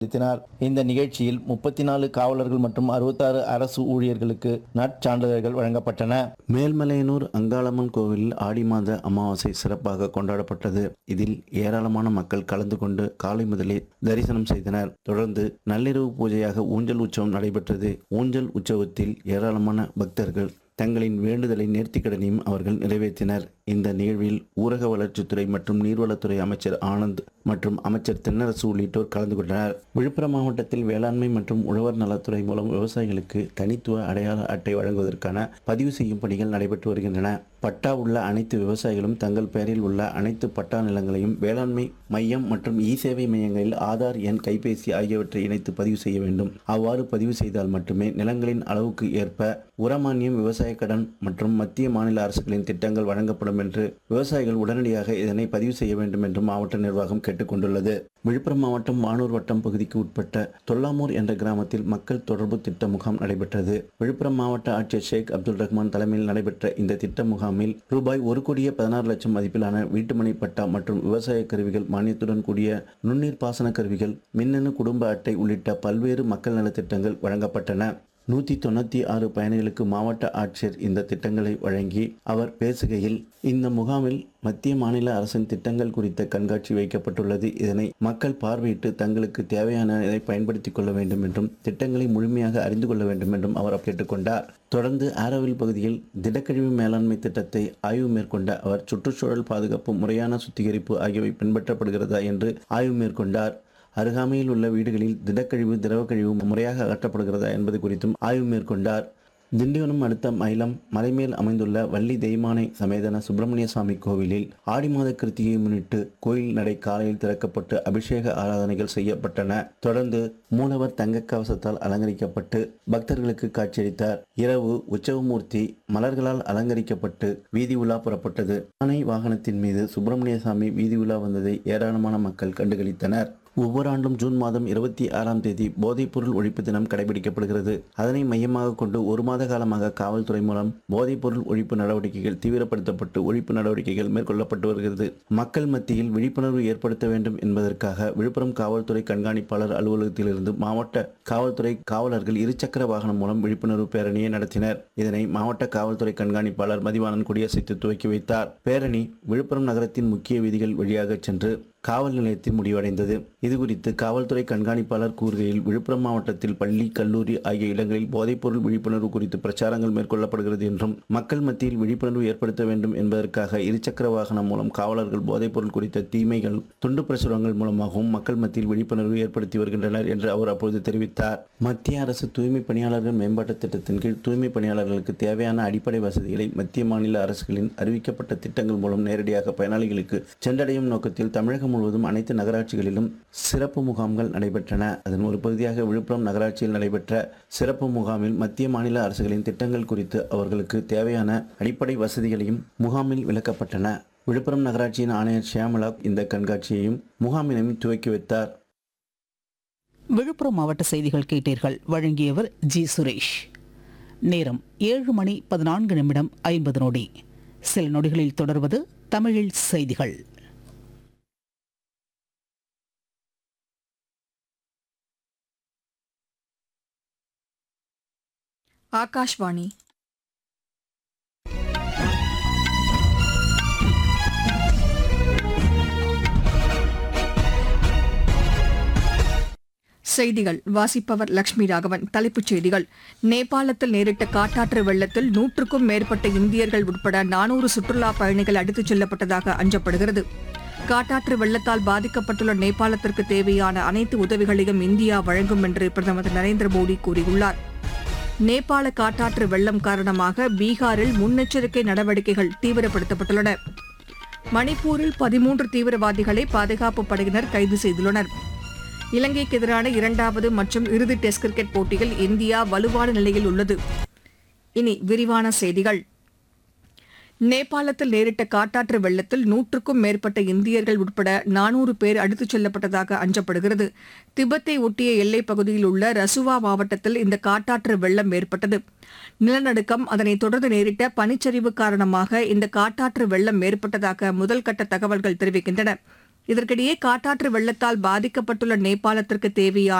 நடத்தினார் இந்த நிகழ்ச்சியில் முப்பத்தி நாலு காவலர்கள் மற்றும் அறுபத்தாறு அரசு ஊழியர்களுக்கு நற்சான்றிதழ்கள் வழங்கப்பட்டன மேல்மலையனூர் அங்காளம்மன் கோவிலில் ஆடி மாத அமாவாசை சிறப்பாக கொண்டாடப்பட்டது இதில் ஏராளமான மக்கள் கலந்து கொண்டு காலை முதலே தரிசனம் செய்தனர் தொடர்ந்து நள்ளிரவு பூஜையாக ஊஞ்சல் உற்சவம் நடைபெற்றது ஊஞ்சல் உற்சவத்தில் ஏராளமான பக்தர்கள் தங்களின் வேண்டுதலை நேர்த்திக்கடனையும் அவர்கள் நிறைவேற்றினர் இந்த நிகழ்வில் ஊரக வளர்ச்சித்துறை மற்றும் நீர்வளத்துறை அமைச்சர் ஆனந்த் மற்றும் அமைச்சர் தென்னரசு உள்ளிட்டோர் கலந்து கொண்டனர் விழுப்புரம் மாவட்டத்தில் வேளாண்மை மற்றும் உழவர் நலத்துறை மூலம் விவசாயிகளுக்கு தனித்துவ அடையாள அட்டை வழங்குவதற்கான பதிவு செய்யும் பணிகள் நடைபெற்று வருகின்றன பட்டா உள்ள அனைத்து விவசாயிகளும் தங்கள் பெயரில் உள்ள அனைத்து பட்டா நிலங்களையும் வேளாண்மை மையம் மற்றும் இ சேவை மையங்களில் ஆதார் எண் கைபேசி ஆகியவற்றை இணைத்து பதிவு செய்ய வேண்டும் அவ்வாறு பதிவு செய்தால் மட்டுமே நிலங்களின் அளவுக்கு ஏற்ப உரமானியம் விவசாய கடன் மற்றும் மத்திய மாநில அரசுகளின் திட்டங்கள் வழங்கப்படும் என்று விவசாயிகள் உடனடியாக இதனை பதிவு செய்ய வேண்டும் என்று மாவட்ட நிர்வாகம் கேட்டுக்கொண்டுள்ளது விழுப்புரம் மாவட்டம் வானூர் வட்டம் பகுதிக்கு உட்பட்ட தொல்லாமூர் என்ற கிராமத்தில் மக்கள் தொடர்பு திட்ட முகாம் நடைபெற்றது விழுப்புரம் மாவட்ட ஆட்சியர் ஷேக் அப்துல் ரஹ்மான் தலைமையில் நடைபெற்ற இந்த திட்ட முகாமில் ரூபாய் ஒரு கோடியே பதினாறு லட்சம் மதிப்பிலான வீட்டுமனை பட்டா மற்றும் விவசாய கருவிகள் மானியத்துடன் கூடிய நுண்ணீர் பாசன கருவிகள் மின்னணு குடும்ப அட்டை உள்ளிட்ட பல்வேறு மக்கள் நலத்திட்டங்கள் வழங்கப்பட்டன நூற்றி தொண்ணூற்றி ஆறு பயணிகளுக்கு மாவட்ட ஆட்சியர் இந்த திட்டங்களை வழங்கி அவர் பேசுகையில் இந்த முகாமில் மத்திய மாநில அரசின் திட்டங்கள் குறித்த கண்காட்சி வைக்கப்பட்டுள்ளது இதனை மக்கள் பார்வையிட்டு தங்களுக்கு தேவையான இதை பயன்படுத்திக் கொள்ள வேண்டும் என்றும் திட்டங்களை முழுமையாக அறிந்து கொள்ள வேண்டும் என்றும் அவர் கேட்டுக்கொண்டார் தொடர்ந்து ஆரோவில் பகுதியில் திடக்கழிவு மேலாண்மை திட்டத்தை ஆய்வு மேற்கொண்ட அவர் சுற்றுச்சூழல் பாதுகாப்பு முறையான சுத்திகரிப்பு ஆகியவை பின்பற்றப்படுகிறதா என்று ஆய்வு மேற்கொண்டார் அருகாமையில் உள்ள வீடுகளில் திடக்கழிவு திரவக்கழிவு முறையாக அகற்றப்படுகிறதா என்பது குறித்தும் ஆய்வு மேற்கொண்டார் திண்டிவனம் அடுத்த மயிலம் மலைமேல் அமைந்துள்ள வள்ளி தெய்மானை சமேதன சுப்பிரமணிய சுவாமி கோவிலில் ஆடி மாத கிருத்திகையை முன்னிட்டு கோயில் நடை காலையில் திறக்கப்பட்டு அபிஷேக ஆராதனைகள் செய்யப்பட்டன தொடர்ந்து மூலவர் தங்க கவசத்தால் அலங்கரிக்கப்பட்டு பக்தர்களுக்கு காட்சியளித்தார் இரவு உற்சவமூர்த்தி மலர்களால் அலங்கரிக்கப்பட்டு வீதி உலா புறப்பட்டது யானை வாகனத்தின் மீது சுப்பிரமணிய சாமி வீதி உலா வந்ததை ஏராளமான மக்கள் கண்டுகளித்தனர் ஒவ்வொரு ஆண்டும் ஜூன் மாதம் இருபத்தி ஆறாம் தேதி போதைப்பொருள் ஒழிப்பு தினம் கடைபிடிக்கப்படுகிறது அதனை மையமாக கொண்டு ஒரு மாத காலமாக காவல்துறை மூலம் போதைப்பொருள் ஒழிப்பு நடவடிக்கைகள் தீவிரப்படுத்தப்பட்டு ஒழிப்பு நடவடிக்கைகள் மேற்கொள்ளப்பட்டு வருகிறது மக்கள் மத்தியில் விழிப்புணர்வு ஏற்படுத்த வேண்டும் என்பதற்காக விழுப்புரம் காவல்துறை கண்காணிப்பாளர் அலுவலகத்திலிருந்து மாவட்ட காவல்துறை காவலர்கள் இருசக்கர வாகனம் மூலம் விழிப்புணர்வு பேரணியை நடத்தினர் இதனை மாவட்ட காவல்துறை கண்காணிப்பாளர் மதிவாணன் கொடியசைத்து துவக்கி வைத்தார் பேரணி விழுப்புரம் நகரத்தின் முக்கிய வீதிகள் வழியாக சென்று காவல் நிலையத்தில் முடிவடைந்தது இதுகுறித்து காவல்துறை கண்காணிப்பாளர் கூறுகையில் விழுப்புரம் மாவட்டத்தில் பள்ளி கல்லூரி ஆகிய இடங்களில் போதைப்பொருள் விழிப்புணர்வு குறித்து பிரச்சாரங்கள் மேற்கொள்ளப்படுகிறது என்றும் மக்கள் மத்தியில் விழிப்புணர்வு ஏற்படுத்த வேண்டும் என்பதற்காக இருசக்கர வாகனம் மூலம் காவலர்கள் போதைப்பொருள் குறித்த தீமைகள் துண்டு பிரசுரங்கள் மூலமாகவும் மக்கள் மத்தியில் விழிப்புணர்வு ஏற்படுத்தி வருகின்றனர் என்று அவர் அப்பொழுது தெரிவித்தார் மத்திய அரசு தூய்மை பணியாளர்கள் மேம்பாட்டு திட்டத்தின் கீழ் தூய்மை பணியாளர்களுக்கு தேவையான அடிப்படை வசதிகளை மத்திய மாநில அரசுகளின் அறிவிக்கப்பட்ட திட்டங்கள் மூலம் நேரடியாக பயனாளிகளுக்கு சென்றடையும் நோக்கத்தில் தமிழகம் முழுவதும் அனைத்து நகராட்சிகளிலும் சிறப்பு முகாம்கள் நடைபெற்றன அதன் ஒரு பகுதியாக விழுப்புரம் நகராட்சியில் நடைபெற்ற சிறப்பு முகாமில் மத்திய மாநில அரசுகளின் திட்டங்கள் குறித்து அவர்களுக்கு தேவையான அடிப்படை வசதிகளையும் முகாமில் விளக்கப்பட்டன விழுப்புரம் நகராட்சியின் ஆணையர் ஷியாமலா இந்த கண்காட்சியையும் முகாமினையும் துவக்கி வைத்தார் விழுப்புரம் மாவட்ட செய்திகள் கேட்டீர்கள் வழங்கியவர் ஜி சுரேஷ் நேரம் ஏழு மணி பதினான்கு நிமிடம் ஐம்பது நொடி சில நொடிகளில் தொடர்வது தமிழில் செய்திகள் ஆகாஷ்வாணி செய்திகள் வாசிப்பவர் லட்சுமி ராகவன் தலைப்புச் செய்திகள் நேபாளத்தில் நேரிட்ட காட்டாற்று வெள்ளத்தில் நூற்றுக்கும் மேற்பட்ட இந்தியர்கள் உட்பட நானூறு சுற்றுலா பயணிகள் அடித்துச் செல்லப்பட்டதாக அஞ்சப்படுகிறது காட்டாற்று வெள்ளத்தால் பாதிக்கப்பட்டுள்ள நேபாளத்திற்கு தேவையான அனைத்து உதவிகளையும் இந்தியா வழங்கும் என்று பிரதமர் திரு நரேந்திர மோடி கூறியுள்ளார் நேபாள காட்டாற்று வெள்ளம் காரணமாக பீகாரில் முன்னெச்சரிக்கை நடவடிக்கைகள் தீவிரப்படுத்தப்பட்டுள்ளன மணிப்பூரில் பதிமூன்று தீவிரவாதிகளை பாதுகாப்பு படையினர் கைது செய்துள்ளனர் இலங்கைக்கு எதிரான இரண்டாவது மற்றும் இறுதி டெஸ்ட் கிரிக்கெட் போட்டியில் இந்தியா வலுவான நிலையில் உள்ளது இனி விரிவான செய்திகள் நேபாளத்தில் நேரிட்ட காட்டாற்று வெள்ளத்தில் நூற்றுக்கும் மேற்பட்ட இந்தியர்கள் உட்பட நானூறு பேர் அடித்துச் செல்லப்பட்டதாக அஞ்சப்படுகிறது திபெத்தை ஒட்டிய எல்லைப் பகுதியில் உள்ள ரசுவா மாவட்டத்தில் இந்த காட்டாற்று வெள்ளம் ஏற்பட்டது நிலநடுக்கம் அதனைத் தொடர்ந்து நேரிட்ட பனிச்சரிவு காரணமாக இந்த காட்டாற்று வெள்ளம் ஏற்பட்டதாக முதல் கட்ட தகவல்கள் தெரிவிக்கின்றன இதற்கிடையே காட்டாற்று வெள்ளத்தால் பாதிக்கப்பட்டுள்ள நேபாளத்திற்கு தேவையான